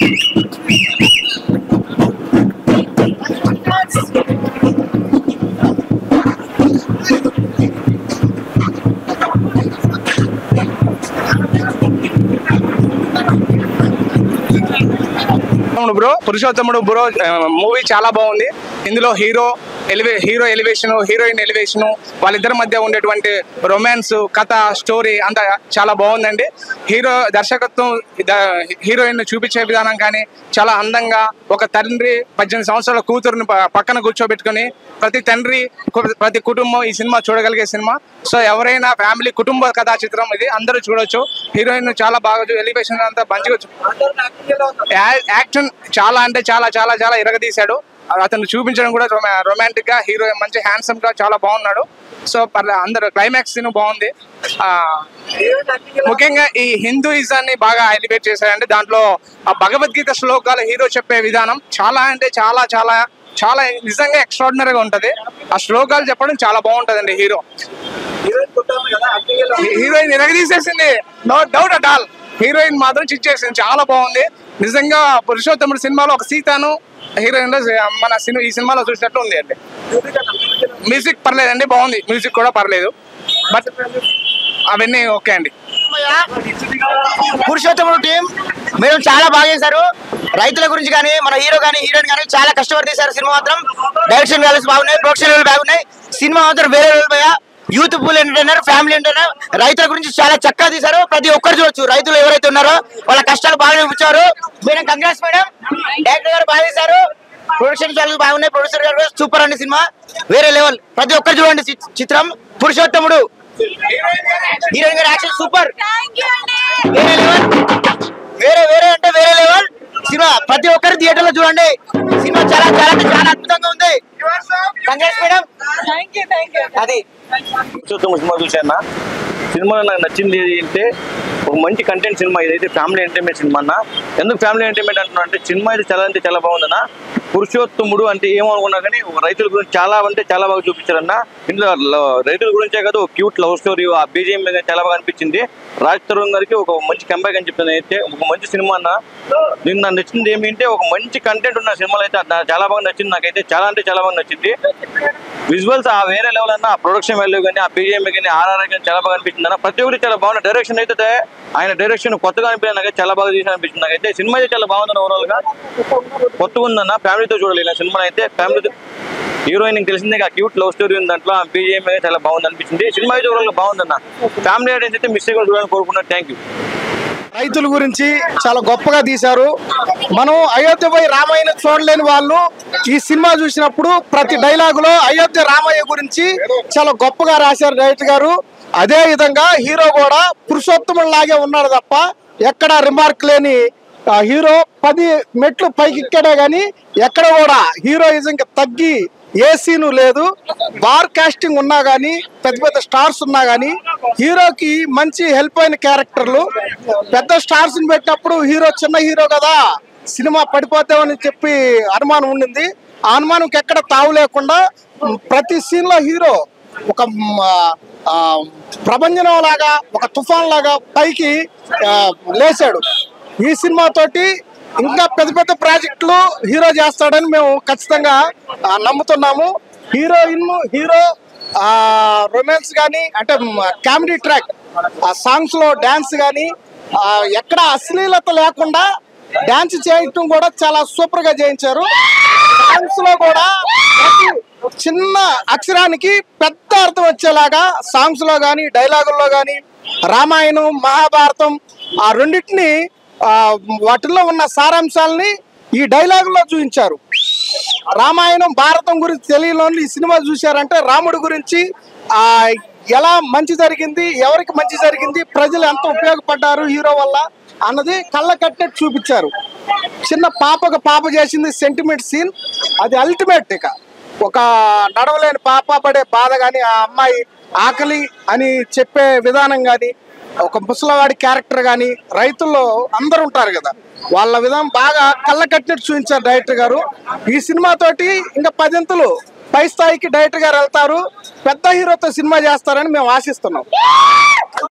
అవును బ్రో పురుషోత్తముడు bro movie చాలా బాగుంది ఇందులో హీరో ఎలివే హీరో ఎలివేషన్ హీరోయిన్ ఎలివేషన్ వాళ్ళిద్దరి మధ్య ఉండేటువంటి రొమాన్స్ కథ స్టోరీ అంతా చాలా బాగుందండి హీరో దర్శకత్వం హీరోయిన్ చూపించే విధానం కానీ చాలా అందంగా ఒక తండ్రి పద్దెనిమిది సంవత్సరాల కూతురుని ప- పక్కన కూర్చోబెట్టుకొని ప్రతి తండ్రి కు- ప్రతి కుటుంబం ఈ సినిమా చూడగలిగే సినిమా సో ఎవరైనా ఫ్యామిలీ కుటుంబ కథా చిత్రం ఇది అందరూ చూడొచ్చు హీరోయిన్ చాలా బాగా ఎలివేషన్ అంతా మంచిగా చూ- యా- యాక్షన్ చాలా అంటే చాలా చాలా చాలా ఇరగదీశాడు అతను చూపించడం కూడా రొమాంటిక్ గా హీరో మంచి హ్యాండ్సమ్ గా చాలా బాగున్నాడు సో పర్లే అందరు క్లైమాక్స్ సీన్ బాగుంది ఆ, ముఖ్యంగా ఈ హిందూయిజాన్ని బాగా ఎలివేట్ చేశారంటే దాంట్లో ఆ భగవద్గీత శ్లోకాలు హీరో చెప్పే విధానం చాలా అంటే చాలా చాలా చాలా నిజంగా ఎక్స్ట్రాడినరీగా ఉంటది ఆ శ్లోకాలు చెప్పడం చాలా బాగుంటదండి హీరో హీరోయిన్ ఎరగదీసేసింది no doubt at all heroine మాత్రం చిచ్చేసింది చాలా బాగుంది నిజంగా పురుషోత్తముడు సినిమాలో ఒక సీతాను హీరోయిన్ లో మన సినిమా ఈ సినిమాలో చూసినట్టు ఉంది అండి మ్యూజిక్ పర్లేదండి బాగుంది మ్యూజిక్ కూడా పర్లేదు బట్ అవన్నీ ఓకే అండి పురుషోత్తముడు టీం మీరు చాలా బాగా చేశారు రైతుల గురించి కానీ మన హీరో కానీ హీరోయిన్ కానీ చాలా కష్టపడి తీశారు సినిమా మాత్రం డైరెక్షన్ వాల్యూస్ బాగున్నాయి ప్రొడక్షన్ వాల్యూస్ బాగున్నాయి సినిమా మాత్రం వేరే level భయ్యా youth full entertainer family entertainer రైతుల గురించి చాలా చక్కగా తీశారు ప్రతి ఒక్కరు చూడొచ్చు రైతులు ఎవరైతే ఉన్నారో వాళ్ళ కష్టాలు బాగా చూపించారు మేడం కంగ్రాట్స్ మేడం డైరెక్టర్ గారు బాగా చేశారు ప్రొడక్షన్ వాల్యూస్ బాగున్నాయి ప్రొడ్యూసర్ గారు సూపర్ అండి సినిమా వేరే లెవెల్ ప్రతి ఒక్కరు చూడండి చి- చిత్రం పురుషోత్తముడు హీరోయిన్ గారి యాక్షన్ సూపర్ వేరే లెవెల్ వేరే వేరే అంటే వేరే లెవెల్ సినిమా ప్రతి ఒక్కరు థియేటర్ లో చూడండి సినిమా చాలా చాలా అంటే చాలా అద్భుతంగా ఉంది కంగ్రాట్స్ మేడం అది పురుషోత్తమ సినిమా చూశాను సినిమాలో నాకు నచ్చింది ఏది అంటే ఒక మంచి కంటెంట్ సినిమా ఇదైతే ఫ్యామిలీ ఎంటర్టైన్మెంట్ సినిమా అన్న ఎందుకు ఫ్యామిలీ ఎంటర్టైన్మెంట్ అంటున్నా అంటే సినిమా అయితే చాలా అంటే చాలా బాగుందన్న పురుషోత్తముడు అంటే ఏమనుకున్నా కానీ ఒక రైతుల గురించి చాలా అంటే చాలా బాగా చూపించారన్న ఇందులో ల- రైతుల గురించే కాదు ఒక క్యూట్ లవ్ స్టోరీ ఆ బీజిఎం చాలా బాగా అనిపించింది రాజ్ తరుణ్ గారికి ఒక మంచి కంబ్యాక్ అని చెప్తాను అయితే ఒక మంచి సినిమా అన్న దీనికి నాకు నచ్చింది ఏమిటంటే ఒక మంచి కంటెంట్ ఉన్న సినిమాలో అయితే నాకు చాలా బాగా నచ్చింది నాకైతే చాలా అంటే చాలా బాగా నచ్చింది విజువల్స్ ఆ వేరే లెవెల్ అన్న ప్రొడక్షన్ వాల్యూ కానీ ఆ బీజిఎం కానీ ఆర్ఆర్ కానీ చాలా బాగా అనిపించింది అన్న ప్రతి ఒక్కటి చాలా బాగుంది డైరెక్షన్ అయితే ఆయన డైరెక్షన్ కొత్తగా అనిపించింది నాకైతే చాలా బాగా తీసిన అనిపించింది నాకైతే సినిమా అయితే చాలా బాగుంది ఓవరాల్ గా కొత్తగా ఉందన్న ఫ్యామిలీతో చూడాలి నా సినిమా అయితే ఫ్యామిలీతో హీరోయిన్ తెలిసిందే క్యూట్ లవ్ స్టోరీ ఉంది దాంట్లో ఆ బీజిఎం చాలా బాగుంది అనిపించింది సినిమా అయితే ఓవరాల్ బాగుందన్న ఫ్యామిలీ ఆడియన్స్ అయితే మిస్ కూడా చూడాలని కోరుకున్నాను థ్యాంక్ యూ రైతుల గురించి చాలా గొప్పగా తీశారు మనం అయోధ్య పోయి రామయ్యని చూడలేని వాళ్ళు ఈ సినిమా చూసినప్పుడు ప్రతి డైలాగులో అయోధ్య రామయ్య గురించి చాలా గొప్పగా రాశారు డైరెక్టర్ గారు అదే విధంగా హీరో కూడా పురుషోత్తముడు లాగే ఉన్నాడు తప్ప ఎక్కడ రిమార్క్ లేని ఆ హీరో పది మెట్లు పైకి ఎక్కాడే గాని ఎక్కడ కూడా హీరోయిజం తగ్గి ఏ సీను లేదు బార్ కాస్టింగ్ ఉన్నా గానీ పెద్ద పెద్ద స్టార్స్ ఉన్నా గానీ హీరోకి మంచి హెల్ప్ అయిన క్యారెక్టర్లు పెద్ద స్టార్స్ ని పెట్టినప్పుడు హీరో చిన్న హీరో కదా సినిమా పడిపోతామని చెప్పి అనుమానం ఉండింది ఆ అనుమానంకి ఎక్కడ తావు లేకుండా ఉమ్, ప్రతి సీన్ లో హీరో ఒక మ్, ఆ, ప్రభంజనం లాగా ఒక తుఫాన్ లాగా పైకి ఆ, లేచాడు ఈ సినిమా తోటి ఇంకా పెద్ద పెద్ద ప్రాజెక్టులు హీరో చేస్తాడని మేము ఖచ్చితంగా ఆ, నమ్ముతున్నాము హీరోయిన్ హీరో ఆ రొమాన్స్ కానీ అంటే కామెడీ ట్రాక్ ఆ సాంగ్స్ లో డాన్స్ కానీ ఎక్కడ అశ్లీలత లేకుండా డాన్స్ చేయటం కూడా చాలా సూపర్ గా చేయించారు డాన్స్ లో కూడా ప్రతి చిన్న అక్షరానికి పెద్ద అర్థం వచ్చేలాగా సాంగ్స్ లో కానీ డైలాగుల్లో కానీ రామాయణం మహాభారతం ఆ రెండింటిని ఆ, వాటిల్లో ఉన్న సారాంశాలని ఈ డైలాగుల్లో చూపించారు రామాయణం భారతం గురించి తెలియని వాళ్ళు ఈ సినిమా చూశారంటే రాముడి గురించి ఆ ఎలా మంచి జరిగింది ఎవరికి మంచి జరిగింది ప్రజలు ఎంత ఉపయోగపడ్డారు హీరో వల్ల అన్నది కళ్ళ కట్టినట్టు చూపించారు చిన్న పాపకు పాప చేసింది సెంటిమెంట్ సీన్ అది అల్టిమేట్ ఇక ఒక నడవలేని పాప పడే బాధ కానీ ఆ అమ్మాయి ఆకలి అని చెప్పే విధానం కానీ ఒక ముసలవాడి క్యారెక్టర్ కానీ రైతుల్లో అందరు ఉంటారు కదా వాళ్ళ విధానం బాగా కళ్ళ కట్టినట్టు చూపించారు డైరెక్టర్ గారు ఈ సినిమా తోటి ఇంకా పదింతలు పై స్థాయికి డైరెక్టర్ గారు వెళ్తారు పెద్ద హీరోతో సినిమా చేస్తారని మేము ఆశిస్తున్నాం